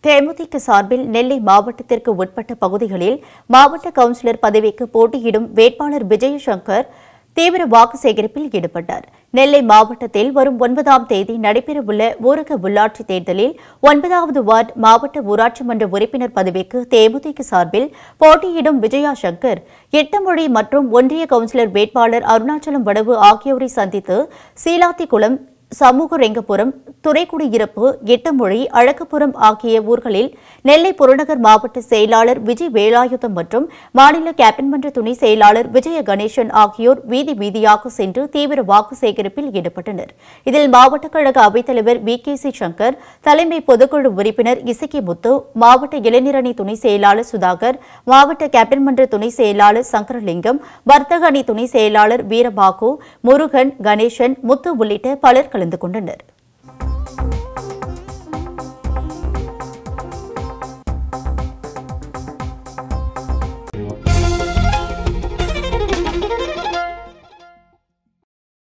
தேமுதிக சார்பில் நெல்லை மாவட்டத்திற்கு உட்பட்ட பகுதிகளில் மாவட்ட கவுன்சிலர் பதவிக்கு போட்டியிடும் வேட்பாளர் விஜயசங்கர் தீவிர வாக்கு சேகரிப்பில் ஈடுபட்டார் நெல்லை மாவட்டத்தில் வரும் ஒன்பதாம் தேதி நடைபெறவுள்ள ஊரக உள்ளாட்சி தேர்தலில் ஒன்பதாவது வார்டு மாவட்ட ஊராட்சி மன்ற உறுப்பினர் பதவிக்கு தேமுதிக சார்பில் போட்டியிடும் விஜயா சங்கர் எட்டமொழி மற்றும் ஒன்றிய கவுன்சிலர் வேட்பாளர் அருணாச்சலம் வடவு ஆகியோரை சந்தித்து சீலாத்திக்குளம் சமூக ரெங்கபுரம் துறைக்குடியிருப்பு எட்டுமொழி அழகப்புரம் ஆகிய ஊர்களில் நெல்லை புறநகர் மாவட்ட செயலாளர் விஜய் வேலாயுதம் மற்றும் மாநில கேபின் மன்ற துணை செயலாளர் விஜய கணேசன் ஆகியோர் வீதி வீதியாக சென்று தீவிர வாக்கு சேகரிப்பில் ஈடுபட்டனர் இதில் மாவட்ட கழக அவைத்தலைவர் வி கே சி சங்கர் தலைமை பொதுக்குழு உறுப்பினர் இசக்கி முத்து மாவட்ட இளைஞரணி துணை செயலாளர் சுதாகர் மாவட்ட கேபின் மன்ற துணை செயலாளர் சங்கரலிங்கம் வர்த்தக அணி துணை செயலாளர் வீரபாகு முருகன் கணேசன் முத்து உள்ளிட்ட பலர் கலந்து கொண்டனர்